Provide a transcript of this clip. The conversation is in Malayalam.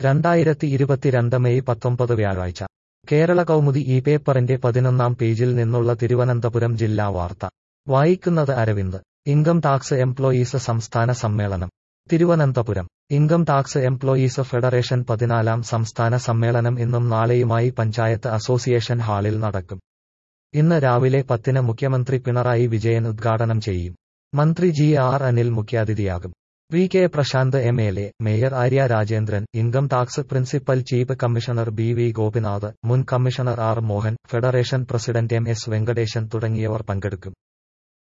രണ്ടായിരത്തി ഇരുപത്തിരണ്ട് മെയ് പത്തൊമ്പത് വ്യാഴാഴ്ച കേരള കൗമുദി ഈ പേപ്പറിന്റെ പതിനൊന്നാം പേജിൽ നിന്നുള്ള തിരുവനന്തപുരം ജില്ലാ വാർത്ത വായിക്കുന്നത് അരവിന്ദ് ഇൻകം ടാക്സ് എംപ്ലോയീസ് സംസ്ഥാന സമ്മേളനം Thiruvananthapuram income tax employees federation പതിനാലാം സംസ്ഥാന സമ്മേളനം ഇന്നും നാളെയുമായി പഞ്ചായത്ത് അസോസിയേഷൻ ഹാളിൽ നടക്കും ഇന്ന് രാവിലെ പത്തിന് മുഖ്യമന്ത്രി പിണറായി വിജയൻ ഉദ്ഘാടനം ചെയ്യും മന്ത്രി ജി ആർ അനിൽ മുഖ്യാതിഥിയാകും V K Prashanth M L A mayor Arya Rajendran income tax principal chief commissioner B V Gopinath മുൻ commissioner R Mohan federation president M S Venkatesan തുടങ്ങിയവർ പങ്കെടുക്കും